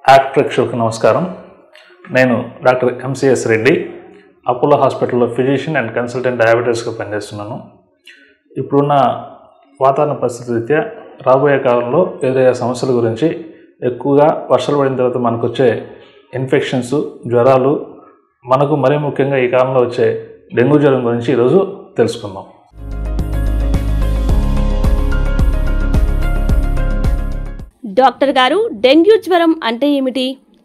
Act ప్రేక్షకులకు నమస్కారం నేను డాక్టర్ ఎంసిఎస్ రెడ్డి అపోలో హాస్పిటల్లో ఫిజిషియన్ అండ్ కన్సల్టెంట్ డయాబెటీస్గా పనిచేస్తున్నాను ఇప్పుడున్న వాతావరణ పరిస్థితి రీత్యా రాబోయే కాలంలో ఎదురయ్యే సమస్యల గురించి ఎక్కువగా వర్షాలు పడిన తర్వాత మనకు వచ్చే ఇన్ఫెక్షన్స్ జ్వరాలు మనకు మరీ ముఖ్యంగా ఈ కాలంలో వచ్చే డెంగ్యూ జ్వరం గురించి ఈరోజు తెలుసుకుందాం డాక్టర్ గారు డెంగ్యూ జ్వరం అంటే ఏమిటి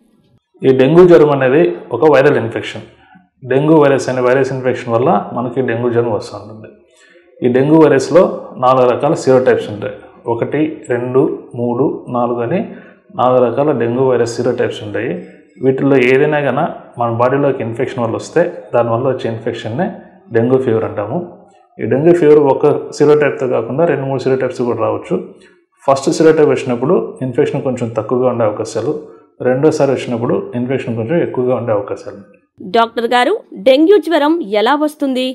ఈ డెంగ్యూ జ్వరం అనేది ఒక వైరల్ ఇన్ఫెక్షన్ డెంగ్యూ వైరస్ అనే వైరస్ ఇన్ఫెక్షన్ వల్ల మనకి డెంగ్యూ జ్వరం వస్తూ ఉంటుంది ఈ డెంగ్యూ వైరస్లో నాలుగు రకాల సీరో టైప్స్ ఉంటాయి ఒకటి రెండు మూడు నాలుగు అని నాలుగు రకాల డెంగ్యూ వైరస్ సీరో టైప్స్ ఉంటాయి వీటిల్లో ఏదైనా కానీ మన బాడీలోకి ఇన్ఫెక్షన్ వల్ల వస్తే దానివల్ల వచ్చే ఇన్ఫెక్షన్నే డెంగ్యూ ఫీవర్ అంటాము ఈ డెంగ్యూ ఫీవర్ ఒక సీరో టైప్తో కాకుండా రెండు మూడు సీరో టైప్స్ కూడా రావచ్చు ఫస్ట్ సీరో టైప్ వచ్చినప్పుడు ఇన్ఫెక్షన్ కొంచెం తక్కువగా ఉండే అవకాశాలు రెండోసారి వచ్చినప్పుడు ఇన్ఫెక్షన్ కొంచెం ఎక్కువగా ఉండే అవకాశాలు ఉన్నాయి. డాక్టర్ గారు డెంగ్యూ జ్వరం ఎలా వస్తుంది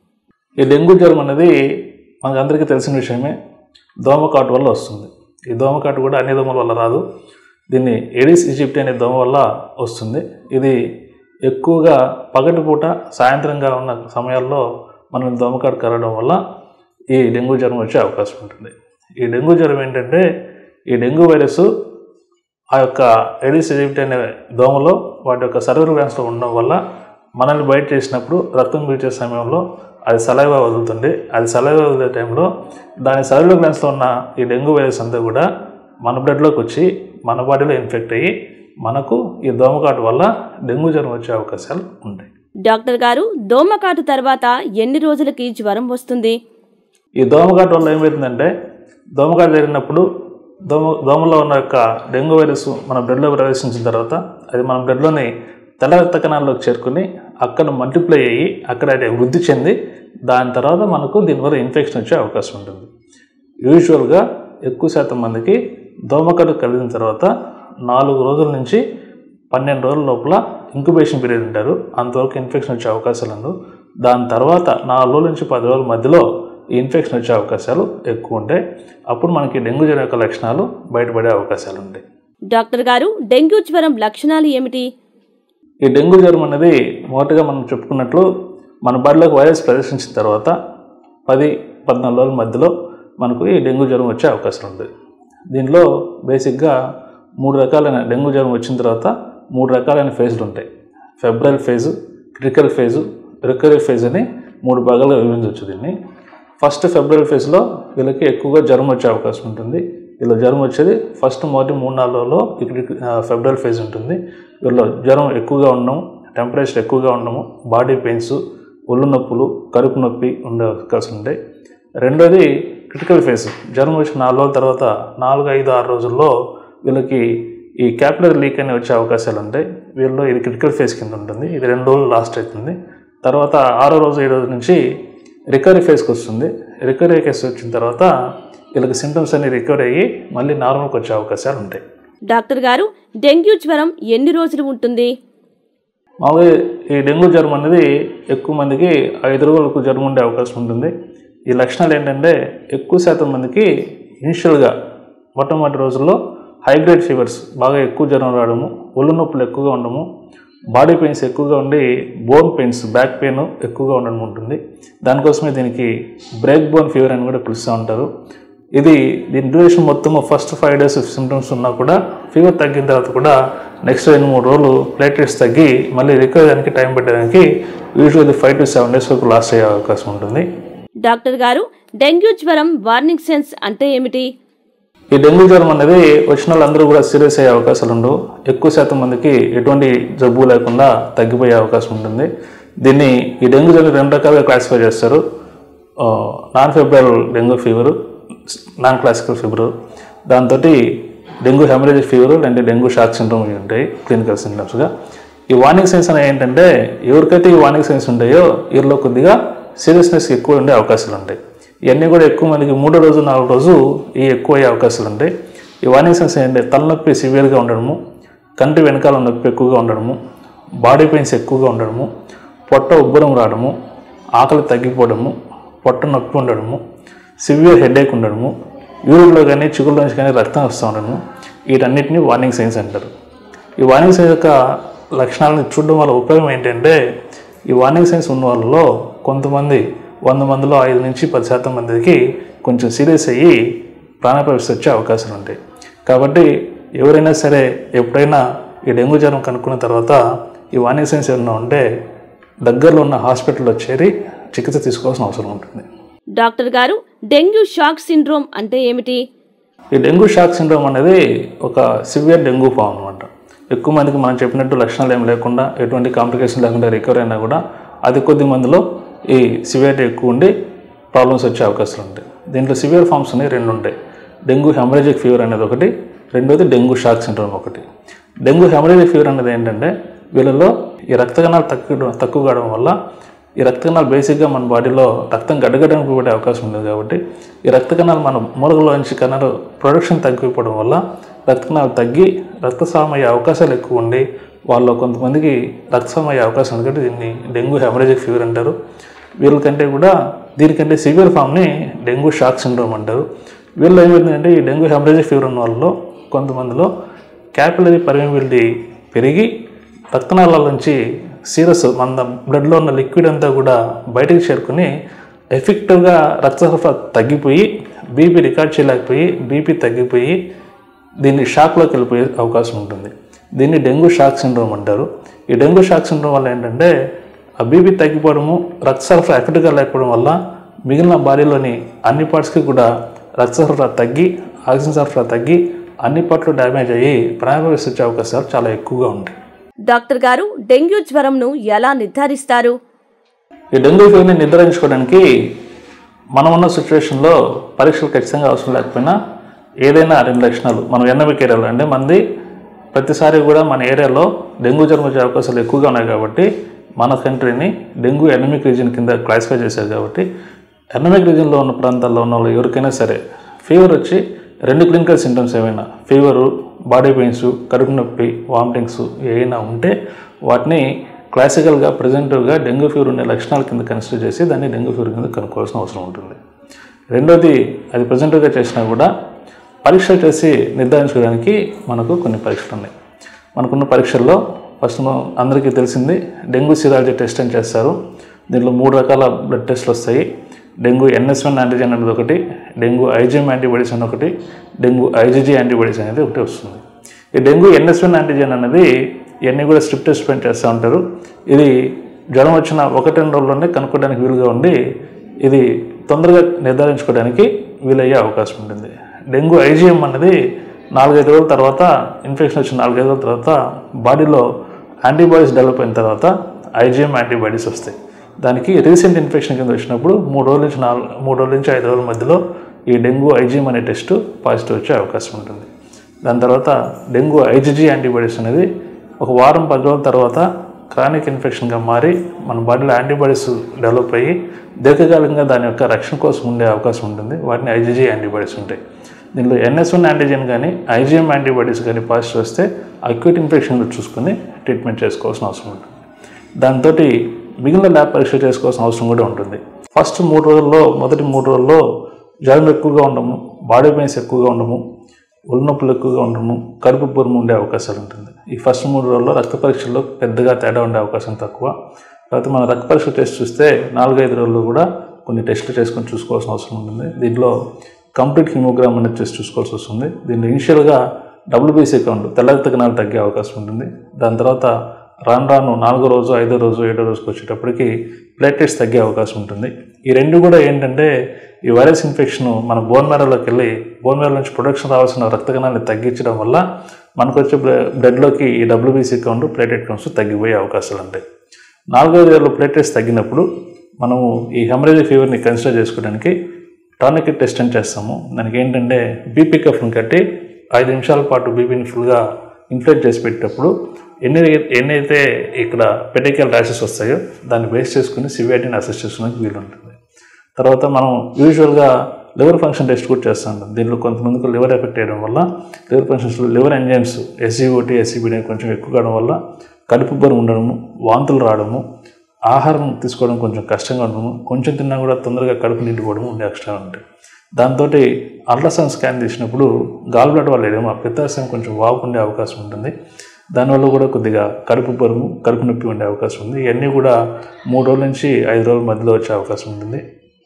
ఈ డెంగ్యూ జ్వరం అనేది మనకు అందరికీ తెలిసిన విషయమే దోమకాటు వల్ల వస్తుంది ఈ దోమకాటు కూడా అన్ని దోమల వల్ల రాదు దీన్ని ఎడిస్ ఈజిప్ట్ అనే దోమ వల్ల వస్తుంది ఇది ఎక్కువగా పగటిపూట సాయంత్రంగా ఉన్న సమయాల్లో మనం దోమకాటు కరగడం వల్ల ఈ డెంగ్యూ జ్వరం వచ్చే అవకాశం ఉంటుంది ఈ డెంగ్యూ జ్వరం ఏంటంటే ఈ డెంగ్యూ వైరస్ ఆ యొక్క ఎడిస్ ఈజిప్ట్ అనే దోమలో వాటి యొక్క సర్వర్ గ్లాన్స్లో ఉండడం వల్ల మనల్ని బయట చేసినప్పుడు రక్తం పీల్చే సమయంలో అది సలైవా వదులుతుంది అది సలైవా వదిలే టైంలో దాని సర్వర్ గ్లాన్స్లో ఉన్న ఈ డెంగ్యూ వైరస్ అంతా కూడా మన బ్లడ్లోకి వచ్చి మన బాడీలో ఇన్ఫెక్ట్ అయ్యి మనకు ఈ దోమకాటు వల్ల డెంగ్యూ జ్వరం వచ్చే అవకాశాలు ఉంటాయి డాక్టర్ గారు దోమకాటు తర్వాత ఎన్ని రోజులకి జ్వరం వస్తుంది ఈ దోమకాటు వల్ల ఏమవుతుందంటే దోమకాటు జరిగినప్పుడు దోమ దోమలో ఉన్న యొక్క డెంగ్యూ వైరస్ మన బ్లడ్లో ప్రవేశించిన తర్వాత అది మన బ్లడ్లోని తెల్ల రక్త కణాల్లోకి చేరుకుని అక్కడ మల్టిప్లై అయ్యి అక్కడ అది వృద్ధి చెంది దాని తర్వాత మనకు దీనివల్ల ఇన్ఫెక్షన్ వచ్చే అవకాశం ఉంటుంది యూజువల్గా ఎక్కువ శాతం మందికి దోమకాటు కలిగిన తర్వాత నాలుగు రోజుల నుంచి పన్నెండు రోజుల లోపల ఇంక్యుబేషన్ పీరియడ్ ఉంటారు అంతవరకు ఇన్ఫెక్షన్ వచ్చే అవకాశాలు ఉండవు దాని తర్వాత నాలుగు రోజుల నుంచి పది రోజుల మధ్యలో ఈ ఇన్ఫెక్షన్ వచ్చే అవకాశాలు ఎక్కువ ఉంటాయి అప్పుడు మనకి డెంగ్యూ జ్వరం యొక్క లక్షణాలు బయటపడే అవకాశాలు ఉంటాయి డాక్టర్ గారు డెంగ్యూ జ్వరం లక్షణాలు ఏమిటి ఈ డెంగ్యూ జ్వరం అనేది మొదటగా మనం చెప్పుకున్నట్లు మన బాడీలోకి వైరస్ ప్రవేశించిన తర్వాత పది పద్నాలుగు రోజుల మధ్యలో మనకు ఈ డెంగ్యూ జ్వరం వచ్చే అవకాశం ఉంది దీనిలో బేసిక్గా మూడు రకాలైన డెంగ్యూ జ్వరం వచ్చిన తర్వాత మూడు రకాలైన ఫేజ్లు ఉంటాయి febrile phase critical phase recovery phase అని మూడు భాగాలుగా విభజించవచ్చు దీన్ని ఫస్ట్ ఫెబ్రవరి ఫేజ్లో వీళ్ళకి ఎక్కువగా జ్వరం వచ్చే అవకాశం ఉంటుంది వీళ్ళ జ్వరం వచ్చేది ఫస్ట్ మొదటి మూడు నాలుగు రోజుల్లో ఇక్కడ ఫెబ్రవరి ఫేజ్ ఉంటుంది వీళ్ళ జ్వరం ఎక్కువగా ఉండడం టెంపరేచర్ ఎక్కువగా ఉండడము బాడీ పెయిన్స్ ఒళ్ళు నొప్పులు కడుపు నొప్పి ఉండే అవకాశం ఉంటాయి రెండోది క్రిటికల్ ఫేజ్ జ్వరం వచ్చిన నాలుగు రోజుల తర్వాత నాలుగు ఐదు ఆరు రోజుల్లో వీళ్ళకి ఈ క్యాపిలర్ లీక్ అనే వచ్చే అవకాశాలు ఉంటాయి వీళ్ళు ఇది క్రిటికల్ ఫేజ్ కింద ఉంటుంది ఇది రెండు రోజులు లాస్ట్ అవుతుంది తర్వాత ఆరో రోజు ఏడో రోజు నుంచి రికవరీ ఫేజ్కి వస్తుంది రికవరీ కేసు వచ్చిన తర్వాత వీళ్ళకి సింటమ్స్ అన్ని రికవరీ అయ్యి మళ్ళీ నార్మల్కి వచ్చే అవకాశాలు ఉంటాయి డాక్టర్ గారు డెంగ్యూ జ్వరం ఎన్ని రోజులు ఉంటుంది మామూలుగా ఈ డెంగ్యూ జ్వరం అనేది ఎక్కువ మందికి ఐదు రోజులకు జ్వరం ఉండే అవకాశం ఉంటుంది ఈ లక్షణాలు ఏంటంటే ఎక్కువ శాతం మందికి ఇనిషియల్గా మొట్టమొదటి రోజుల్లో హైగ్రేడ్ ఫీవర్స్ బాగా ఎక్కువ జ్వరం రావడము ఒళ్ళు నొప్పులు ఎక్కువగా ఉండడము బాడీ పెయిన్స్ ఎక్కువగా ఉండి బోన్ పెయిన్స్ బ్యాక్ పెయిన్ ఎక్కువగా ఉండడం ఉంటుంది దానికోసమే దీనికి బ్రేక్ బోన్ ఫీవర్ అని కూడా పిలుస్తూ ఉంటారు ఇది దీని డ్యూరేషన్ మొత్తం ఫస్ట్ ఫైవ్ డేస్ సిమ్టమ్స్ ఉన్నా కూడా ఫీవర్ తగ్గిన తర్వాత కూడా నెక్స్ట్ రెండు మూడు రోజులు ప్లేటెట్స్ తగ్గి మళ్ళీ రికవర్ అయ్యడానికి టైం పెట్టడానికి usually five to seven days వరకు లాస్ట్ అయ్యే అవకాశం ఉంటుంది డాక్టర్ గారు డెంగ్యూ జ్వరం వార్నింగ్ సెన్స్ అంటే ఏమిటి ఈ డెంగ్యూ జ్వరం అనేది వచ్చిన వాళ్ళందరూ కూడా సీరియస్ అయ్యే అవకాశాలు ఉండవు ఎక్కువ శాతం మందికి ఎటువంటి జబ్బు లేకుండా తగ్గిపోయే అవకాశం ఉంటుంది దీన్ని ఈ డెంగ్యూ జ్వరం రెండు రకాలుగా క్లాసిఫై చేస్తారు non febrile dengue fever non classical fever దాంతో డెంగ్యూ హెమరేజ్ ఫీవర్ అంటే డెంగ్యూ షాక్ సిండ్రోమ్ ఇవి ఉంటాయి క్లినికల్ సింటమ్స్గా ఈ వార్నింగ్ సైన్స్ అనేవి ఏంటంటే ఎవరికైతే ఈ వార్నింగ్ సైన్స్ ఉంటాయో వీరిలో కొద్దిగా సీరియస్నెస్ ఎక్కువ ఉండే అవకాశాలు ఉంటాయి ఇవన్నీ కూడా ఎక్కువ మందికి మూడో రోజు నాలుగు రోజు ఈ ఎక్కువ అయ్యే అవకాశాలు ఉంటాయి ఈ వార్నింగ్ సైన్స్ ఏంటంటే తలనొప్పి సివియర్గా ఉండడము కంటి వెనకాల నొప్పి ఎక్కువగా ఉండడము బాడీ పెయిన్స్ ఎక్కువగా ఉండడము పొట్ట ఉబ్బరం రావడము ఆకలి తగ్గిపోవడము పొట్ట నొప్పి ఉండడము సివియర్ హెడేక్ ఉండడము యూరిన్లో కానీ చిగుళ్ళ నుంచి కానీ రక్తం వస్తూ ఉండడము వీటన్నిటిని వార్నింగ్ సైన్స్ అంటారు ఈ వార్నింగ్ సైన్స్ యొక్క లక్షణాలను చూడడం వల్ల ఉపయోగం ఏంటంటే ఈ వార్నింగ్ సైన్స్ ఉన్న వాళ్ళలో కొంతమంది వంద మందిలో ఐదు నుంచి పది శాతం మందికి కొంచెం సీరియస్ అయ్యి ప్రాణప్రవేశ వచ్చే అవకాశాలు ఉంటాయి కాబట్టి ఎవరైనా సరే ఎప్పుడైనా ఈ డెంగ్యూ జ్వరం కనుక్కున్న తర్వాత ఈ వార్నింగ్ సైన్స్ ఏమైనా ఉంటే దగ్గరలో ఉన్న హాస్పిటల్లో చేరి చికిత్స తీసుకోవాల్సిన అవసరం ఉంటుంది డాక్టర్ గారు డెంగ్యూ షాక్ సిండ్రోమ్ అంటే ఏమిటి ఈ డెంగ్యూ షాక్ సిండ్రోమ్ అనేది ఒక సివియర్ డెంగ్యూ ఫామ్ అనమాట ఎక్కువ మందికి మనం చెప్పినట్టు లక్షణాలు ఏం లేకుండా ఎటువంటి కాంప్లికేషన్ లేకుండా రికవర్ అయినా కూడా అతి కొద్ది మందిలో ఈ సివియారిటీ ఎక్కువ ఉండి ప్రాబ్లమ్స్ వచ్చే అవకాశాలు ఉంటాయి దీంట్లో సివియర్ ఫామ్స్ అనేవి రెండు ఉంటాయి డెంగ్యూ హెమరేజిక్ ఫీవర్ అనేది ఒకటి రెండోది డెంగ్యూ షాక్ సిండ్రోమ్ ఒకటి డెంగ్యూ హెమరేజిక్ ఫీవర్ అనేది ఏంటంటే వీళ్ళలో ఈ రక్త కణాలు తక్కువ తక్కువ కావడం వల్ల ఈ రక్త కణాలు బేసిక్గా మన బాడీలో రక్తం గడ్డగడ్డానికి పడే అవకాశం ఉంది కాబట్టి ఈ రక్త కణాలు మన మూలకలో నుంచి కణాలు ప్రొడక్షన్ తగ్గిపోవడం వల్ల రక్త కణాలు తగ్గి రక్తస్రావం అయ్యే అవకాశాలు ఎక్కువ ఉండి వాళ్ళు కొంతమందికి రక్తస్రావం అయ్యే అవకాశం ఉంది కాబట్టి దీన్ని డెంగ్యూ హెమరేజిక్ ఫీవర్ అంటారు వీళ్ళకంటే కూడా దీనికంటే సివియర్ ఫామ్ని డెంగ్యూ షాక్ సిండ్రోమ్ అంటారు వీళ్ళు ఏమైందంటే ఈ డెంగ్యూ హెమరేజిక్ ఫీవర్ ఉన్న వాళ్ళలో కొంతమందిలో క్యాపిలరీ పర్మిబిలిటీ పెరిగి రక్తనాళాల నుంచి సీరస్ మన బ్లడ్లో ఉన్న లిక్విడ్ అంతా కూడా బయటికి చేరుకుని ఎఫెక్టివ్గా రక్త సరఫరా తగ్గిపోయి బీపీ రికార్డ్ చేయలేకపోయి బీపీ తగ్గిపోయి దీన్ని షాక్లోకి వెళ్ళిపోయే అవకాశం ఉంటుంది దీన్ని డెంగ్యూ షాక్ సిండ్రోమ్ అంటారు ఈ డెంగ్యూ షాక్ సిండ్రోమ్ వల్ల ఏంటంటే ఆ బీపీ తగ్గిపోవడము రక్త సరఫరా ఎఫెక్ట్గా లేకపోవడం వల్ల మిగిలిన బాడీలోని అన్ని పార్ట్స్కి కూడా రక్త సరఫరా తగ్గి ఆక్సిజన్ సరఫరా తగ్గి అన్ని పార్ట్లు డ్యామేజ్ అయ్యి ప్రాణాపాయం వచ్చే అవకాశాలు చాలా ఎక్కువగా ఉంటాయి డాక్టర్ గారు డెంగ్యూ జ్వరంను ఎలా నిర్ధారిస్తారు ఈ డెంగ్యూ ఫీవర్ని నిర్ధారించుకోవడానికి మనం ఉన్న సిచ్యువేషన్లో పరీక్షలు ఖచ్చితంగా అవసరం లేకపోయినా ఏదైనా రెండు లక్షణాలు మనం ఎన్నమిక్ ఏరియాలో అంటే మంది ప్రతిసారి కూడా మన ఏరియాలో డెంగ్యూ జ్వరం వచ్చే అవకాశాలు ఎక్కువగా ఉన్నాయి కాబట్టి మన కంట్రీని డెంగ్యూ ఎనమిక్ రీజియన్ కింద క్లాసిఫై చేశారు కాబట్టి ఎనమిక్ రీజియన్లో ఉన్న ప్రాంతాల్లో ఉన్న వాళ్ళు ఎవరికైనా సరే ఫీవర్ వచ్చి రెండు క్లినికల్ సింటమ్స్ ఏమైనా ఫీవరు బాడీ పెయిన్స్ కడుపు నొప్పి వామిటింగ్స్ ఏమైనా ఉంటే వాటిని క్లాసికల్గా ప్రజెంటివ్గా డెంగ్యూ ఫీవర్ ఉండే లక్షణాల కింద కన్సిడర్ చేసి దాన్ని డెంగ్యూ ఫీవర్ కింద కనుక్కోవాల్సిన అవసరం ఉంటుంది రెండోది అది ప్రజెంటివ్గా చేసినా కూడా పరీక్షలు చేసి నిర్ధారించుకోవడానికి మనకు కొన్ని పరీక్షలు ఉన్నాయి మనకున్న పరీక్షల్లో ఫస్ట్ మనం అందరికీ తెలిసింది డెంగ్యూ సిరాలజీ టెస్ట్ అని చేస్తారు దీంట్లో మూడు రకాల బ్లడ్ టెస్ట్లు వస్తాయి డెంగ్యూ ఎన్ఎస్ వన్ యాంటీజెన్ అనేది ఒకటి డెంగ్యూ ఐజిఎం యాంటీబాడీస్ అని ఒకటి డెంగ్యూ ఐజిజి యాంటీబాడీస్ అనేది ఒకటి వస్తుంది ఈ డెంగ్యూ ఎన్ఎస్ వన్ యాంటీజెన్ అనేది ఇవన్నీ కూడా స్ట్రిప్ టెస్ట్ పైన చేస్తూ ఉంటారు ఇది జ్వరం వచ్చిన ఒకటి రెండు రోజుల్లోనే కనుక్కోవడానికి వీలుగా ఉండి ఇది తొందరగా నిర్ధారించుకోవడానికి వీలయ్యే అవకాశం ఉంటుంది డెంగ్యూ ఐజిఎం అనేది నాలుగైదు రోజుల తర్వాత ఇన్ఫెక్షన్ వచ్చిన నాలుగైదు రోజుల తర్వాత బాడీలో యాంటీబాడీస్ డెవలప్ అయిన తర్వాత ఐజిఎం యాంటీబాడీస్ వస్తాయి దానికి రీసెంట్ ఇన్ఫెక్షన్ కింద వచ్చినప్పుడు మూడు రోజుల నుంచి నాలుగు మూడు రోజుల నుంచి ఐదు రోజుల మధ్యలో ఈ డెంగ్యూ ఐజిఎం అనే టెస్ట్ పాజిటివ్ వచ్చే అవకాశం ఉంటుంది దాని తర్వాత డెంగ్యూ ఐజిజి యాంటీబాడీస్ అనేది ఒక వారం పది రోజుల తర్వాత క్రానిక్ ఇన్ఫెక్షన్గా మారి మన బాడీలో యాంటీబాడీస్ డెవలప్ అయ్యి దీర్ఘకాలికంగా దాని యొక్క రక్షణ కోసం ఉండే అవకాశం ఉంటుంది వాటిని ఐజిజి యాంటీబాడీస్ ఉంటాయి దీనిలో ఎన్ఎస్ వన్ యాంటీజెన్ కానీ ఐజిఎం యాంటీబాడీస్ కానీ పాజిటివ్ వస్తే అక్యూట్ ఇన్ఫెక్షన్ చూసుకుని ట్రీట్మెంట్ చేసుకోవాల్సిన అవసరం ఉంటుంది దాంతో మిగిలిన ల్యాబ్ పరీక్ష చేసుకోవాల్సిన అవసరం కూడా ఉంటుంది ఫస్ట్ మూడు రోజుల్లో మొదటి మూడు రోజుల్లో జ్వరం ఎక్కువగా ఉండము బాడీ పెయిన్స్ ఎక్కువగా ఉండము ఒళ్ళు నొప్పులు ఎక్కువగా ఉండము కడుపు బురుము ఉండే అవకాశాలు ఉంటుంది ఈ ఫస్ట్ మూడు రోజుల్లో రక్త పరీక్షల్లో పెద్దగా తేడా ఉండే అవకాశం తక్కువ కాకపోతే మన రక్త పరీక్ష టెస్ట్ చూస్తే నాలుగైదు రోజుల్లో కూడా కొన్ని టెస్టులు చేసుకొని చూసుకోవాల్సిన అవసరం ఉంటుంది దీంట్లో కంప్లీట్ హిమోగ్రామ్ అనేది టెస్ట్ చూసుకోవాల్సి వస్తుంది దీంట్లో ఇనిషియల్గా డబ్ల్యూబీసీ కౌంట్ తెల్ల రక్త కణాలు తగ్గే అవకాశం ఉంటుంది దాని తర్వాత రాను రాను నాలుగో రోజు ఐదో రోజు ఏడో రోజుకి వచ్చేటప్పటికి ప్లేటెట్స్ తగ్గే అవకాశం ఉంటుంది ఈ రెండు కూడా ఏంటంటే ఈ వైరస్ ఇన్ఫెక్షన్ మన బోన్ మ్యారోలోకి వెళ్ళి బోన్ మ్యారో నుంచి ప్రొడక్షన్ రావాల్సిన రక్త కణాన్ని తగ్గించడం వల్ల మనకు వచ్చే బ్లడ్లోకి ఈ డబ్ల్యూబీసీ కౌంట్ ప్లేటెట్ కౌంట్స్ తగ్గిపోయే అవకాశాలు ఉంటాయి నాలుగైదు వేల ప్లేటెట్స్ తగ్గినప్పుడు మనము ఈ హెమరేజ్ ఫీవర్ని కన్సిడర్ చేసుకోవడానికి టానిక్ టెస్ట్ అని చేస్తాము దానికి ఏంటంటే బీపీ కఫ్ని కట్టి ఐదు నిమిషాల పాటు బీపీని ఫుల్గా ఇన్ఫ్లేట్ చేసి పెట్టేటప్పుడు ఎన్ని ఎన్నైతే ఇక్కడ పెటికల్ ర్యాషెస్ వస్తాయో దాన్ని బేస్ చేసుకుని సివియారిటీని అసెస్ చేసుకోవడానికి వీలు ఉంటుంది తర్వాత మనం యూజువల్గా లివర్ ఫంక్షన్ టెస్ట్ కూడా చేస్తాం దీనిలో కొంతమందికి లివర్ ఎఫెక్ట్ అయ్యడం వల్ల లివర్ ఫంక్షన్స్లో లివర్ ఎంజైమ్స్ ఎస్జీఓటీ ఎస్సీబీడీ కొంచెం ఎక్కువ కావడం వల్ల కడుపు బరువు ఉండడము వాంతులు రావడము ఆహారం తీసుకోవడం కొంచెం కష్టంగా ఉండడము కొంచెం తిన్నా కూడా తొందరగా కడుపు నిండిపోవడం ఉండే ఎక్స్ట్రా ఉంటాయి దాంతో అల్ట్రాసౌండ్ స్కాన్ తీసినప్పుడు గాల్ బ్లడ్ వల్ల ఏమో పిత్తాశయం కొంచెం వాపుకుండే అవకాశం ఉంటుంది దానివల్ల కూడా కొద్దిగా కడుపు బరువు కడుపు నొప్పి ఉండే అవకాశం ఉంది ఇవన్నీ కూడా మూడు రోజుల నుంచి ఐదు రోజుల మధ్యలో వచ్చే అవకాశం ఉంటుంది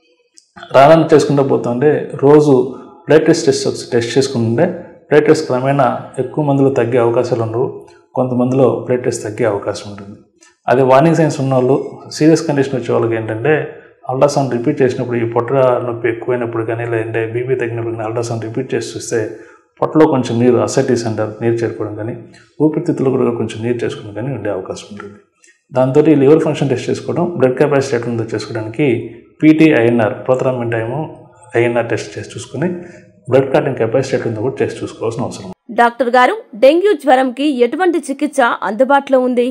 రానని చేసుకుంటూ పోతుంటే రోజు ప్లేటెస్ట్ టెస్ట్ ఒకసారి టెస్ట్ చేసుకుంటుంటే ప్లేటెస్ట్ క్రమేణా ఎక్కువ మందిలో తగ్గే అవకాశాలు ఉండవు కొంతమందిలో ప్లేటెస్ట్ తగ్గే అవకాశం ఉంటుంది అదే వార్నింగ్ సైన్స్ ఉన్న వాళ్ళు సీరియస్ కండిషన్ వచ్చే వాళ్ళకి ఏంటంటే అల్ట్రాసౌండ్ రిపీట్ చేసినప్పుడు ఈ పొట్ట నొప్పి ఎక్కువైనప్పుడు కానీ లేదంటే బీపీ తగ్గినప్పుడు కానీ అల్ట్రాసౌండ్ రిపీట్ చేసి చూస్తే పొట్టలో కొంచెం నీరు అసైటిస్ అంటారు నీరు చేరుకోవడం కానీ ఊపిరితిత్తులు కూడా కొంచెం నీరు చేసుకోవడం కానీ ఉండే అవకాశం ఉంటుంది దాంతో లివర్ ఫంక్షన్ టెస్ట్ చేసుకోవడం బ్లడ్ కెపాసిటీ ఎట్లా ఉందో చేసుకోవడానికి PT INR prothrombin time INR test చేసి చూసుకుని బ్లడ్ క్లాటింగ్ కెపాసిటీ ఎట్లా ఉందో కూడా టెస్ట్ చూసుకోవాల్సిన అవసరం ఉంది. డాక్టర్ గారు డెంగ్యూ జ్వరంకి ఎటువంటి చికిత్స అందుబాటులో ఉంది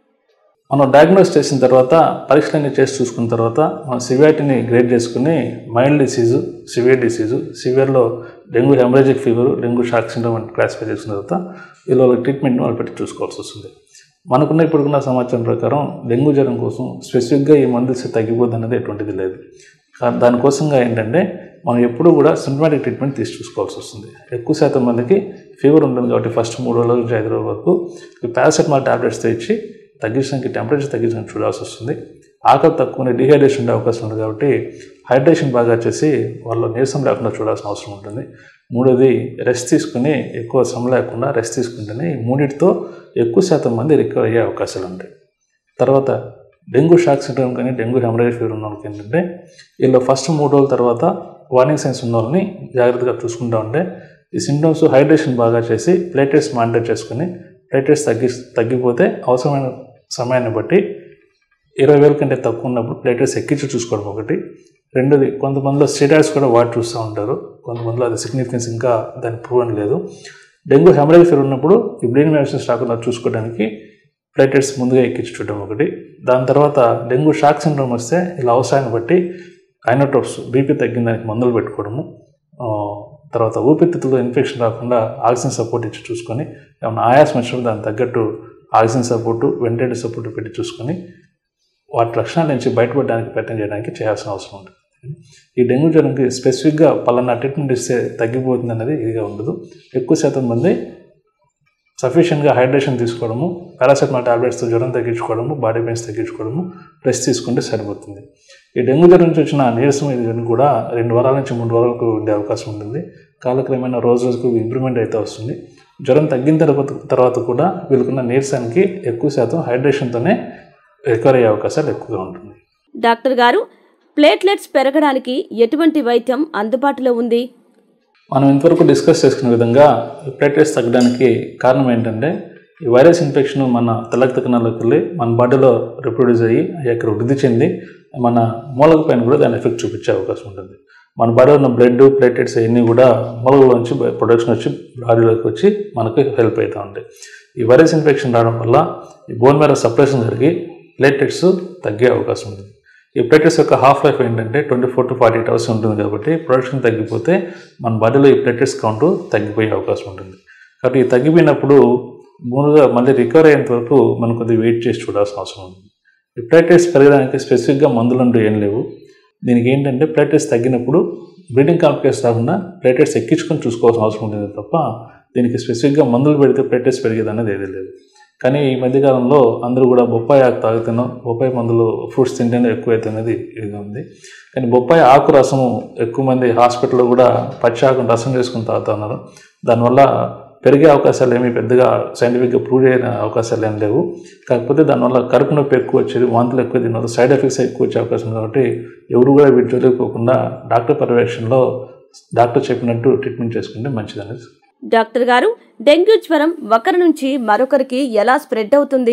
మనం డయాగ్నోస్ చేసిన తర్వాత పరీక్షలన్నీ చేసి చూసుకున్న తర్వాత మన సివియారిటీని గ్రేడ్ చేసుకుని మైల్డ్ డిసీజు సివియర్ డిసీజు సివియర్లో dengue haemorrhagic fever dengue shock syndrome అని క్లాసిఫై చేసిన తర్వాత వీళ్ళ వాళ్ళ ట్రీట్మెంట్ని వాళ్ళు పెట్టి చూసుకోవాల్సి వస్తుంది మనకున్న ఇప్పుడున్న సమాచారం ప్రకారం డెంగ్యూ జ్వరం కోసం స్పెసిఫిక్గా ఈ మందు ఇస్తే తగ్గిపోద్ది అనేది ఎటువంటిది లేదు కా- దానికోసంగా ఏంటంటే మనం ఎప్పుడూ కూడా సింటమాటిక్ ట్రీట్మెంట్ తీసి చూసుకోవాల్సి వస్తుంది ఎక్కువ శాతం మందికి ఫీవర్ ఉంటుంది కాబట్టి ఫస్ట్ మూడు రోజుల నుంచి ఐదు రోజుల వరకు ఈ పారాసెటమాల్ టాబ్లెట్స్ తెచ్చి తగ్గించడానికి టెంపరేచర్ తగ్గించడానికి చూడాల్సి వస్తుంది ఆకలి తక్కువ డిహైడ్రేషన్ ఉండే అవకాశం ఉంది కాబట్టి హైడ్రేషన్ బాగా చేసి వాళ్ళు నీరసం లేకుండా చూడాల్సిన అవసరం ఉంటుంది మూడోది రెస్ట్ తీసుకుని ఎక్కువ శ్రమ లేకుండా రెస్ట్ తీసుకుంటేనే ఈ మూడింటితో ఎక్కువ శాతం మంది రికవర్ అయ్యే అవకాశాలు ఉంటాయి తర్వాత డెంగ్యూ షాక్ సిండ్రోమ్ కానీ డెంగ్యూ హెమరేజ్ ఫీవర్ ఉన్న వాళ్ళకి ఏంటంటే వీళ్ళు ఫస్ట్ మూడు రోజుల తర్వాత వార్నింగ్ సైన్స్ ఉన్న వాళ్ళని జాగ్రత్తగా చూసుకుంటూ ఉంటే ఈ సింటమ్స్ హైడ్రేషన్ బాగా చేసి ప్లేటెట్స్ మానిటర్ చేసుకుని ప్లేటెట్స్ తగ్గి తగ్గిపోతే అవసరమైన సమయాన్ని బట్టి ఇరవై వేల కంటే తక్కువ ఉన్నప్పుడు ప్లేటెట్స్ ఎక్కించి చూసుకోవడం ఒకటి రెండోది కొంతమందిలో స్టెరాయిడ్స్ కూడా వాడి చూస్తూ ఉంటారు కొంతమందిలో అది సిగ్నిఫికెన్స్ ఇంకా దాని ప్రూవ్ అని లేదు డెంగ్యూ హెమరేజ్ ఫీవర్ ఉన్నప్పుడు ఈ బ్రెయిన్ మెడిసిన్స్ రాకుండా చూసుకోవడానికి ప్లేటెట్స్ ముందుగా ఎక్కించి చూడడం ఒకటి దాని తర్వాత డెంగ్యూ షాక్ సిండ్రోమ్ వస్తే ఇలా అవసరాన్ని బట్టి ఐనోటోప్స్ బీపీ తగ్గిన దానికి మందులు పెట్టుకోవడము ఆ, తర్వాత ఊపిరితిత్తులో ఇన్ఫెక్షన్ రాకుండా ఆక్సిజన్ సపోర్ట్ ఇచ్చి చూసుకొని ఏమైనా ఆయాసం వచ్చినప్పుడు దానికి తగ్గట్టు ఆక్సిజన్ సపోర్టు వెంటిలేటర్ సపోర్ట్ పెట్టి చూసుకొని వాటి లక్షణాల నుంచి బయటపడడానికి ప్రయత్నం చేయడానికి చేయాల్సిన అవసరం ఉంటుంది ఈ డెంగ్యూ జ్వరంకి స్పెసిఫిక్గా పలానా ట్రీట్మెంట్ ఇస్తే తగ్గిపోతుంది అనేది ఇదిగా ఉండదు ఎక్కువ శాతం మంది సఫిషియెంట్గా హైడ్రేషన్ తీసుకోవడము పారాసెటమాల్ టాబ్లెట్స్తో జ్వరం తగ్గించుకోవడము బాడీ పెయిన్స్ తగ్గించుకోవడము రెస్ట్ తీసుకుంటే సరిపోతుంది ఈ డెంగ్యూ జ్వరం నుంచి వచ్చిన నీరసం ఇది కూడా రెండు వారాల నుంచి మూడు వారాలకు ఉండే అవకాశం ఉంటుంది కాలక్రమేణా రోజు రోజుకు ఇంప్రూవ్మెంట్ అయితే వస్తుంది జ్వరం తగ్గిన తర్వాత తర్వాత కూడా వీళ్ళకున్న నీరసానికి ఎక్కువ శాతం హైడ్రేషన్తోనే రికవర్ అయ్యే అవకాశాలు ఎక్కువగా ఉంటుంది డాక్టర్ గారు ప్లేట్లెట్స్ పెరగడానికి ఎటువంటి వైద్యం అందుబాటులో ఉంది మనం ఇంతవరకు డిస్కస్ చేసుకున్న విధంగా ఈ ప్లేటెట్స్ తగ్గడానికి కారణం ఏంటంటే ఈ వైరస్ ఇన్ఫెక్షన్ మన తెల్లక కణాలకు వెళ్ళి మన బాడీలో రిప్రొడ్యూస్ అయ్యి అవి అక్కడ వృద్ధి చెంది మన మూలక పైన కూడా దాని ఎఫెక్ట్ చూపించే అవకాశం ఉంటుంది మన బాడీలో ఉన్న బ్లడ్ ప్లేటెట్స్ అవన్నీ కూడా మూలకలోంచి ప్రొడక్షన్ వచ్చి బాడీలోకి వచ్చి మనకు హెల్ప్ అవుతూ ఉంటాయి ఈ వైరస్ ఇన్ఫెక్షన్ రావడం వల్ల ఈ బోన్ మేర సప్రెషన్ జరిగి ప్లేటెట్స్ తగ్గే అవకాశం ఉంటుంది ఈ ప్లేటెట్స్ యొక్క హాఫ్ లైఫ్ ఏంటంటే twenty four to forty eight hours ఉంటుంది కాబట్టి ప్రొడక్షన్ తగ్గిపోతే మన బాడీలో ఈ ప్లేటెట్స్ కౌంట్ తగ్గిపోయే అవకాశం ఉంటుంది కాబట్టి ఈ తగ్గిపోయినప్పుడు ముందుగా మళ్ళీ రికవర్ అయ్యేంత వరకు మనం కొద్దిగా వెయిట్ చేసి చూడాల్సిన అవసరం ఉంది ఈ ప్లేటెట్స్ పెరగడానికి స్పెసిఫిక్గా మందులు అంటూ ఏం లేవు దీనికి ఏంటంటే ప్లేటెట్స్ తగ్గినప్పుడు బ్లీడింగ్ కాంప్లికేషన్ రాకుండా ప్లేటెట్స్ ఎక్కించుకొని చూసుకోవాల్సిన అవసరం ఉంటుంది తప్ప దీనికి స్పెసిఫిక్గా మందులు పెడితే ప్లేటెట్స్ పెరిగేది అనేది ఏదీ లేదు కానీ ఈ మధ్యకాలంలో అందరూ కూడా బొప్పాయి ఆకు తాగుతాను బొప్పాయి మందులు ఫ్రూట్స్ తింటేనే ఎక్కువ అవుతున్నది ఇది ఉంది కానీ బొప్పాయి ఆకు రసము ఎక్కువ మంది హాస్పిటల్లో కూడా పచ్చి ఆకును రసం చేసుకుని తాగుతా ఉన్నారు దానివల్ల పెరిగే అవకాశాలు ఏమీ పెద్దగా సైంటిఫిక్గా ప్రూవ్ అయిన అవకాశాలు ఏం లేవు కాకపోతే దానివల్ల కడుపు నొప్పి ఎక్కువ వచ్చేది వాంతులు ఎక్కువ దీనివల్ల సైడ్ ఎఫెక్ట్స్ ఎక్కువ వచ్చే అవకాశం ఉంది కాబట్టి ఎవరు కూడా వీటి జోలికి పోకుండా డాక్టర్ పర్యవేక్షణలో డాక్టర్ చెప్పినట్టు ట్రీట్మెంట్ చేసుకుంటే మంచిదనేది డాక్టర్ గారు డెంగ్యూ జ్వరం ఒకరి నుంచి మరొకరికి ఎలా స్ప్రెడ్ అవుతుంది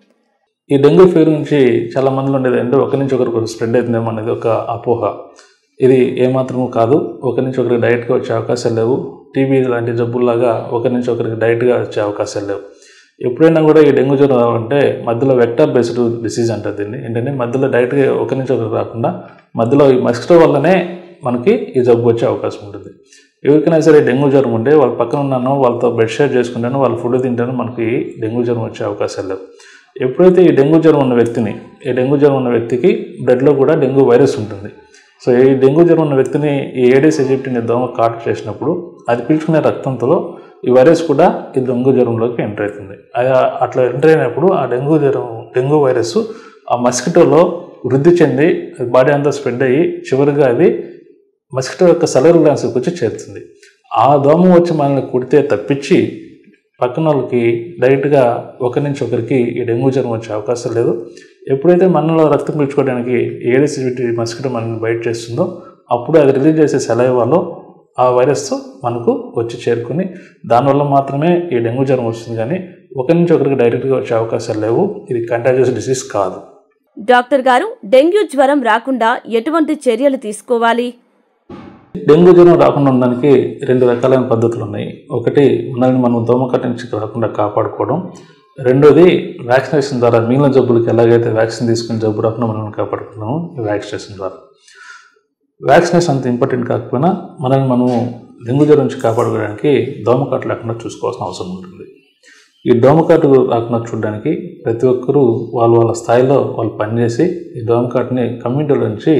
ఈ డెంగ్యూ ఫీవర్ నుంచి చాలా మందిలో ఉండేది అంటే ఒకరి నుంచి ఒకరికి స్ప్రెడ్ అవుతుందేమో అనేది ఒక అపోహ ఇది ఏమాత్రము కాదు ఒకరి నుంచి ఒకరికి డైరెక్ట్గా వచ్చే అవకాశాలు లేవు టీబీ లాంటి జబ్బుల్లాగా ఒకరి నుంచి ఒకరికి డైరెక్ట్గా వచ్చే అవకాశాలు లేవు ఎప్పుడైనా కూడా ఈ డెంగ్యూ జ్వరం రావాలంటే మధ్యలో వెక్టర్ బేస్డ్ డిసీజ్ అంటారు దీన్ని ఏంటంటే మధ్యలో డైరెక్ట్గా ఒకరి నుంచి ఒకరికి రాకుండా మధ్యలో ఈ మస్కిటో వల్లనే మనకి ఈ జబ్బు వచ్చే అవకాశం ఉంటుంది ఎవరికైనా సరే డెంగ్యూ జ్వరం ఉంటే వాళ్ళ పక్కన ఉన్నానో వాళ్ళతో బెడ్ షేర్ చేసుకుంటానో వాళ్ళ ఫుడ్ తింటానో మనకి డెంగ్యూ జ్వరం వచ్చే అవకాశాలు లేవు ఎప్పుడైతే ఈ డెంగ్యూ జ్వరం ఉన్న వ్యక్తిని ఈ డెంగ్యూ జ్వరం ఉన్న వ్యక్తికి బ్లడ్లో కూడా డెంగ్యూ వైరస్ ఉంటుంది సో ఈ డెంగ్యూ జ్వరం ఉన్న వ్యక్తిని ఈ ఏడీస్ ఎజిప్టిని దోమ కాటు చేసినప్పుడు అది పీల్చుకునే రక్తంతో ఈ వైరస్ కూడా ఈ డెంగ్యూ జ్వరంలోకి ఎంటర్ అవుతుంది అది అట్లా ఎంటర్ అయినప్పుడు ఆ డెంగ్యూ జ్వరం డెంగ్యూ వైరస్ ఆ మస్కిటోలో వృద్ధి చెంది బాడీ అంతా స్ప్రెడ్ అయ్యి చివరిగా అది మస్కిటో యొక్క సెలర్ గ్లాన్స్కి వచ్చి చేరుతుంది ఆ దోమ వచ్చి మనల్ని కుడితే తప్పించి పక్కన వాళ్ళకి డైరెక్ట్గా ఒకరి నుంచి ఒకరికి ఈ డెంగ్యూ జ్వరం వచ్చే అవకాశం లేదు ఎప్పుడైతే మనలో రక్తం పీల్చుకోవడానికి ఏడిసివిటీ మస్కిటో మనల్ని బయట చేస్తుందో అప్పుడు అది రిలీజ్ చేసే సెలైవాలో ఆ వైరస్ మనకు వచ్చి చేరుకుని దానివల్ల మాత్రమే ఈ డెంగ్యూ జ్వరం వస్తుంది కానీ ఒకరి నుంచి ఒకరికి డైరెక్ట్గా వచ్చే అవకాశాలు లేవు ఇది కంటాజియస్ డిసీజ్ కాదు డాక్టర్ గారు డెంగ్యూ జ్వరం రాకుండా ఎటువంటి చర్యలు తీసుకోవాలి డెంగ్యూ జ్వరం రాకుండా ఉండడానికి రెండు రకాలైన పద్ధతులు ఉన్నాయి ఒకటి మనల్ని మనం దోమకట్ట నుంచి రాకుండా కాపాడుకోవడం రెండోది వ్యాక్సినేషన్ ద్వారా మిగిలిన జబ్బులకి ఎలాగైతే వ్యాక్సిన్ తీసుకుని జబ్బు రాకుండా మనం కాపాడుకున్నాము ఈ వ్యాక్సినేషన్ ద్వారా వ్యాక్సినేషన్ అంత ఇంపార్టెంట్ కాకపోయినా మనల్ని మనము డెంగ్యూ జ్వరం నుంచి కాపాడుకోవడానికి దోమకాటు లేకుండా చూసుకోవాల్సిన అవసరం ఉంటుంది ఈ దోమకాటు రాకుండా చూడడానికి ప్రతి ఒక్కరూ వాళ్ళ వాళ్ళ స్థాయిలో వాళ్ళు పనిచేసి ఈ దోమకాటుని కమ్యూనిటీలో నుంచి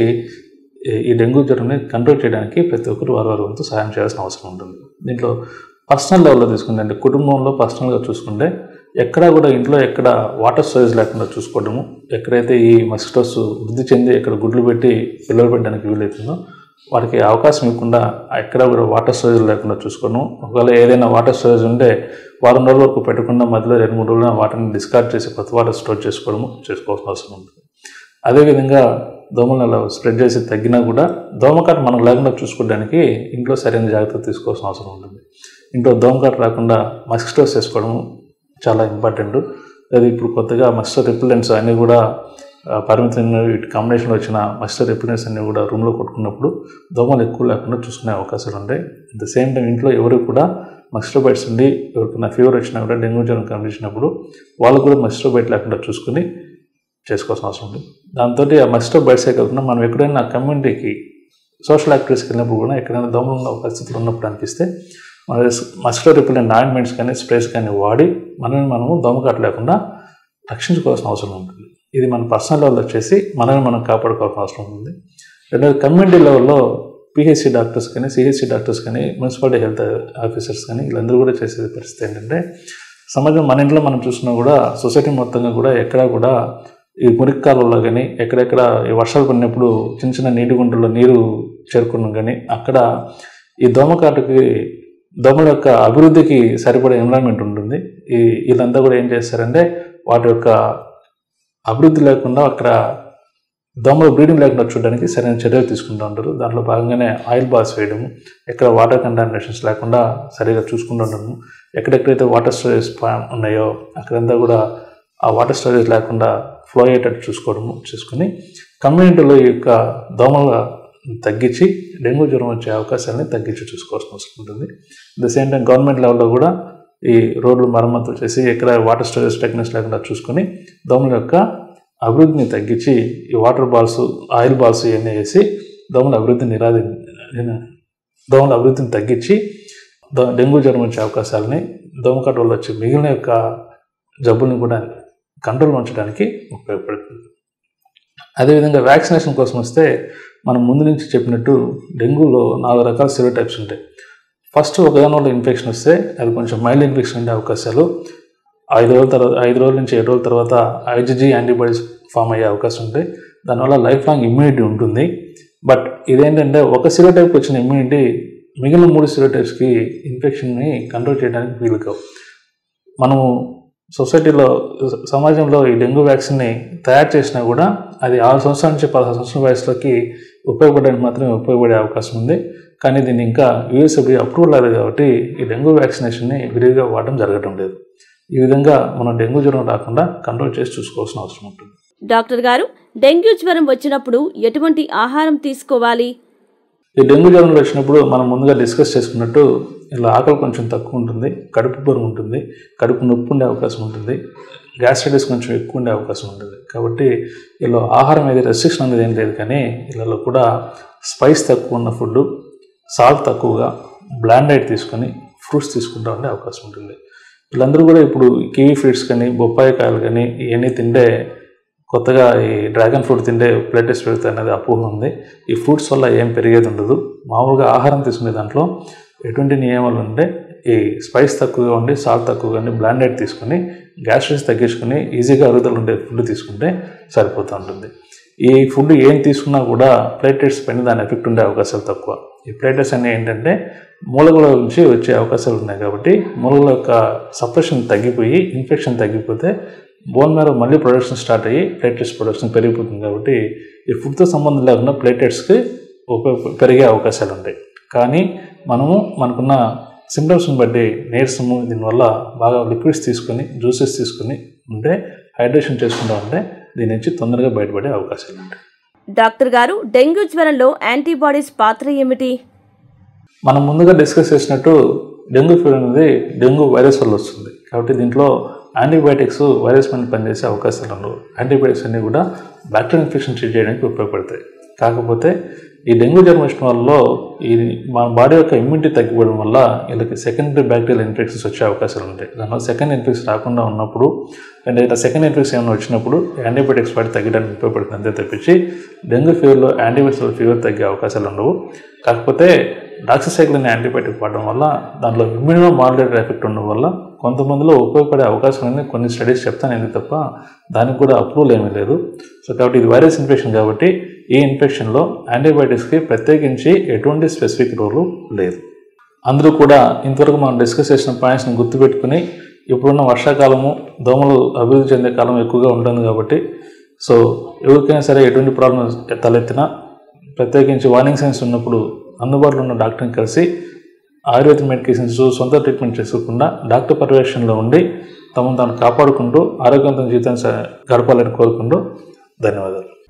ఈ- ఈ డెంగ్యూ జ్వరాన్ని కంట్రోల్ చేయడానికి ప్రతి ఒక్కరు వారి వారి వంతు సహాయం చేయాల్సిన అవసరం ఉంటుంది దీంట్లో పర్సనల్ లెవెల్లో తీసుకుంటే అంటే కుటుంబంలో పర్సనల్గా చూసుకుంటే ఎక్కడా కూడా ఇంట్లో ఎక్కడ వాటర్ స్టోరేజ్ లేకుండా చూసుకోవడము ఎక్కడైతే ఈ మస్కిటోస్ వృద్ధి చెంది ఎక్కడ గుడ్లు పెట్టి పిల్లలు పెట్టడానికి వీలవుతుందో వాటికి అవకాశం ఇవ్వకుండా ఎక్కడ కూడా వాటర్ స్టోరేజ్ లేకుండా చూసుకోవడం ఒకవేళ ఏదైనా వాటర్ స్టోరేజ్ ఉంటే వారం రోజుల వరకు పెట్టకుండా మధ్యలో రెండు మూడు రోజులు వాటర్ని డిస్కార్డ్ చేసి కొత్త వాటర్ స్టోర్ చేసుకోవడము చేసుకోవాల్సిన అవసరం ఉంటుంది అదేవిధంగా దోమలు అలా స్ప్రెడ్ చేసి తగ్గినా కూడా దోమకాటు మనం లేకుండా చూసుకోవడానికి ఇంట్లో సరైన జాగ్రత్త తీసుకోవాల్సిన అవసరం ఉంటుంది ఇంట్లో దోమకాటు రాకుండా మస్కిటోస్ చేసుకోవడం చాలా ఇంపార్టెంట్ అది ఇప్పుడు కొత్తగా మస్టర్ రిపిలెంట్స్ అన్నీ కూడా ఆ, పరిమితం వీటి కాంబినేషన్లో వచ్చిన మస్టర్ రిపిలెంట్స్ అన్నీ కూడా రూమ్లో కొట్టుకున్నప్పుడు దోమలు ఎక్కువ లేకుండా చూసుకునే అవకాశాలు ఉంటాయి అట్ ద సేమ్ టైం ఇంట్లో ఎవరు కూడా మస్టర్ బైట్స్ ఉండి ఎవరికైనా ఫీవర్ వచ్చినా కూడా డెంగ్యూ జ్వరం కనిపించినప్పుడు వాళ్ళు కూడా మస్టర్ బైట్ లేకుండా చూసుకుని చేసుకోవాల్సిన అవసరం ఉంది దాంతో ఆ మస్టర్ బైట్సే కాకుండా మనం ఎక్కడైనా కమ్యూనిటీకి సోషల్ యాక్టివిటీస్కి వెళ్ళినప్పుడు కూడా ఎక్కడైనా దోమలు ఉన్న పరిస్థితులు ఉన్నప్పుడు అనిపిస్తే మన మస్కిటో రిపెలెంట్ ఆయింట్మెంట్స్ కానీ స్ప్రేస్ కానీ వాడి మనల్ని మనము దోమకాటు లేకుండా రక్షించుకోవాల్సిన అవసరం ఉంటుంది ఇది మన పర్సనల్ లెవెల్ వచ్చేసి మనల్ని మనం కాపాడుకోవాల్సిన అవసరం ఉంది రెండోది కమ్యూనిటీ లెవెల్లో పిహెచ్సి డాక్టర్స్ కానీ సిహెచ్సి డాక్టర్స్ కానీ మున్సిపాలిటీ హెల్త్ ఆఫీసర్స్ కానీ వీళ్ళందరూ కూడా చేసే పరిస్థితి ఏంటంటే సమాజం మన ఇంట్లో మనం చూసినా కూడా సొసైటీ మొత్తంగా కూడా ఎక్కడా కూడా ఈ మురికి కాలువలో కానీ ఎక్కడెక్కడ ఈ వర్షాలు పడినప్పుడు చిన్న చిన్న నీటి గుంటల్లో నీరు చేరుకున్నాం కానీ అక్కడ ఈ దోమకాటుకి దోమల యొక్క అభివృద్ధికి సరిపడే ఎన్విరాన్మెంట్ ఉంటుంది ఈ వీళ్ళంతా కూడా ఏం చేస్తారంటే వాటి యొక్క అభివృద్ధి లేకుండా అక్కడ దోమలు బ్రీడింగ్ లేకుండా చూడడానికి సరైన చర్యలు తీసుకుంటూ ఉంటారు దాంట్లో భాగంగానే ఆయిల్ బాస్ వేయడము ఎక్కడ వాటర్ కంటామినేషన్స్ లేకుండా సరిగా చూసుకుంటూ ఉండడము ఎక్కడెక్కడైతే వాటర్ స్టోరేజ్ ఉన్నాయో అక్కడంతా కూడా ఆ వాటర్ స్టోరేజ్ లేకుండా ఫ్లో అయ్యేటట్టు చూసుకోవడము చూసుకుని కమ్యూనిటీలో ఈ యొక్క దోమల తగ్గించి డెంగ్యూ జ్వరం వచ్చే అవకాశాలని తగ్గించి చూసుకోవాల్సిన అవసరం ఉంటుంది ద సేమ్ టైం గవర్నమెంట్ లెవెల్లో కూడా ఈ రోడ్లు మరమ్మతులు చేసి ఎక్కడ వాటర్ స్టోరేజ్ టెక్నిక్స్ లేకుండా చూసుకొని దోమల యొక్క అభివృద్ధిని తగ్గించి ఈ వాటర్ బాల్స్ ఆయిల్ బాల్స్ ఇవన్నీ వేసి దోమల అభివృద్ధిని నిరాధి దోమల అభివృద్ధిని తగ్గించి దో డెంగ్యూ జ్వరం వచ్చే అవకాశాలని దోమకాటు వల్ల వచ్చే మిగిలిన యొక్క జబ్బుల్ని కూడా కంట్రోల్ ఉంచడానికి ఉపయోగపడుతుంది అదేవిధంగా వ్యాక్సినేషన్ కోసం వస్తే మనం ముందు నుంచి చెప్పినట్టు డెంగ్యూలో నాలుగు రకాల సిరో టైప్స్ ఉంటాయి ఫస్ట్ ఒకదాని వల్ల ఇన్ఫెక్షన్ వస్తే అది కొంచెం మైల్డ్ ఇన్ఫెక్షన్ ఉండే అవకాశాలు ఐదు రోజుల తర్వాత ఐదు రోజుల నుంచి ఏడు రోజుల తర్వాత ఐజీజీ యాంటీబాడీస్ ఫామ్ అయ్యే అవకాశం ఉంటాయి దానివల్ల లైఫ్ లాంగ్ ఇమ్యూనిటీ ఉంటుంది బట్ ఇదేంటంటే ఒక సిరో టైప్ వచ్చిన ఇమ్యూనిటీ మిగిలిన మూడు సిరో టైప్స్కి ఇన్ఫెక్షన్ని కంట్రోల్ చేయడానికి వీలు కావు మనము సొసైటీలో సమాజంలో ఈ డెంగ్యూ వ్యాక్సిన్ని తయారు చేసినా కూడా అది ఆరు సంవత్సరాల నుంచి పదహారు సంవత్సరాల వయసులోకి ఉపయోగపడడానికి మాత్రమే ఉపయోగపడే అవకాశం ఉంది కానీ దీన్ని ఇంకా యూఎస్ఎఫ్డి అప్రూవల్ లేదు కాబట్టి ఈ డెంగ్యూ వ్యాక్సినేషన్ని విరివిగా వాడడం జరగడం లేదు ఈ విధంగా మనం డెంగ్యూ జ్వరం రాకుండా కంట్రోల్ చేసి చూసుకోవాల్సిన అవసరం ఉంటుంది డాక్టర్ గారు డెంగ్యూ జ్వరం వచ్చినప్పుడు ఎటువంటి ఆహారం తీసుకోవాలి ఈ డెంగ్యూ జ్వరం వచ్చినప్పుడు మనం ముందుగా డిస్కస్ చేసుకున్నట్టు ఇలా ఆకలి కొంచెం తక్కువ ఉంటుంది కడుపు బరువు ఉంటుంది కడుపు నొప్పి ఉండే అవకాశం ఉంటుంది గ్యాస్ట్రైటిస్ కొంచెం ఎక్కువ ఉండే అవకాశం ఉంటుంది కాబట్టి ఇలా ఆహారం ఏది రెస్ట్రిక్షన్ అనేది ఏం లేదు కానీ ఇళ్ళలో కూడా స్పైస్ తక్కువ ఉన్న ఫుడ్ సాల్ట్ తక్కువగా బ్లాండ్ డైట్ తీసుకొని ఫ్రూట్స్ తీసుకుంటూ ఉండే అవకాశం ఉంటుంది వీళ్ళందరూ కూడా ఇప్పుడు కివీ ఫ్రూట్స్ కానీ బొప్పాయి కాయలు కానీ ఇవన్నీ తింటే కొత్తగా ఈ డ్రాగన్ ఫ్రూట్ తింటే బ్లడ్ టెస్ట్ పెరుగుతుంది అనేది అపోహ ఉంది ఈ ఫ్రూట్స్ వల్ల ఏం పెరిగేది ఉండదు మామూలుగా ఆహారం తీసుకునే దాంట్లో ఎటువంటి నియమాలు ఉంటే ఈ స్పైస్ తక్కువగా ఉండి సాల్ట్ తక్కువగా ఉండి బ్లాండెడ్ తీసుకుని గ్యాస్ట్రిక్స్ తగ్గించుకుని ఈజీగా అరుగుదల ఉండే ఫుడ్ తీసుకుంటే సరిపోతూ ఉంటుంది ఈ ఫుడ్ ఏం తీసుకున్నా కూడా ప్లేటెట్స్ పైన దాని ఎఫెక్ట్ ఉండే అవకాశాలు తక్కువ ఈ ప్లేటెట్స్ అనేవి ఏంటంటే మూలకల నుంచి వచ్చే అవకాశాలు ఉన్నాయి కాబట్టి మూలకల యొక్క సప్రెషన్ తగ్గిపోయి ఇన్ఫెక్షన్ తగ్గిపోతే బోన్ మేర మళ్ళీ ప్రొడక్షన్ స్టార్ట్ అయ్యి ప్లేటెట్స్ ప్రొడక్షన్ పెరిగిపోతుంది కాబట్టి ఈ ఫుడ్తో సంబంధం లేకుండా ప్లేటెట్స్కి ఉపయోగ పెరిగే అవకాశాలు ఉంటాయి కానీ మనము మనకున్న సిమ్టమ్స్ని బట్టి నీరసము దీనివల్ల బాగా లిక్విడ్స్ తీసుకొని జ్యూసెస్ తీసుకొని ఉంటే హైడ్రేషన్ చేసుకుంటూ ఉంటే దీని నుంచి తొందరగా బయటపడే అవకాశాలు ఉంటాయి డాక్టర్ గారు డెంగ్యూ జ్వరంలో యాంటీబాడీస్ పాత్ర ఏమిటి మనం ముందుగా డిస్కస్ చేసినట్టు డెంగ్యూ ఫీవర్ అనేది డెంగ్యూ వైరస్ వల్ల వస్తుంది కాబట్టి దీంట్లో యాంటీబయాటిక్స్ వైరస్ పైన పనిచేసే అవకాశాలు ఉండవు యాంటీబయాటిక్స్ అన్నీ కూడా బ్యాక్టీరియల్ ఇన్ఫెక్షన్ ట్రీట్ చేయడానికి ఉపయోగపడతాయి కాకపోతే ఈ డెంగ్యూ జ్వరం వచ్చిన వాళ్ళలో ఈ మన బాడీ యొక్క ఇమ్యూనిటీ తగ్గిపోవడం వల్ల వీళ్ళకి సెకండరీ బ్యాక్టీరియల్ ఇన్ఫెక్షన్స్ వచ్చే అవకాశాలు ఉంటాయి దానివల్ల సెకండ్ ఇన్ఫెక్షన్ రాకుండా ఉన్నప్పుడు అండ్ ఇట్లా సెకండ్ ఇన్ఫెక్షన్ ఏమైనా వచ్చినప్పుడు యాంటీబయాటిక్స్ వాడి తగ్గడానికి ఉపయోగపడుతుంది అంతే తప్పించి డెంగ్యూ ఫీవర్లో యాంటీబయాటిక్స్ వల్ల ఫీవర్ తగ్గే అవకాశాలు ఉండవు కాకపోతే డాక్సిసైక్లిన్ అనే యాంటీబయాటిక్ వాడడం వల్ల దాంట్లో ఇమ్యూనో మాడ్యులేటర్ ఎఫెక్ట్ ఉండడం వల్ల కొంతమందిలో ఉపయోగపడే అవకాశం అనేది కొన్ని స్టడీస్ చెప్తాను తప్ప దానికి కూడా అప్రూవల్ ఏమీ లేదు సో కాబట్టి ఇది వైరస్ ఇన్ఫెక్షన్ కాబట్టి ఈ ఇన్ఫెక్షన్లో యాంటీబయాటిక్స్కి ప్రత్యేకించి ఎటువంటి స్పెసిఫిక్ రోలు లేదు అందరూ కూడా ఇంతవరకు మనం డిస్కస్ చేసిన పాయింట్స్ని గుర్తుపెట్టుకుని ఇప్పుడున్న వర్షాకాలము దోమలు అభివృద్ధి చెందే కాలం ఎక్కువగా ఉంటుంది కాబట్టి సో ఎవరికైనా సరే ఎటువంటి ప్రాబ్లం తలెత్తినా ప్రత్యేకించి వార్నింగ్ సైన్స్ ఉన్నప్పుడు అందుబాటులో ఉన్న డాక్టర్ని కలిసి ఆయుర్వేద మెడికేషన్స్ సొంత ట్రీట్మెంట్ చేసుకోకుండా డాక్టర్ పర్యవేక్షణలో ఉండి తమను తాను కాపాడుకుంటూ ఆరోగ్యవంతమైన జీవితాన్ని స- గడపాలని కోరుకుంటూ ధన్యవాదాలు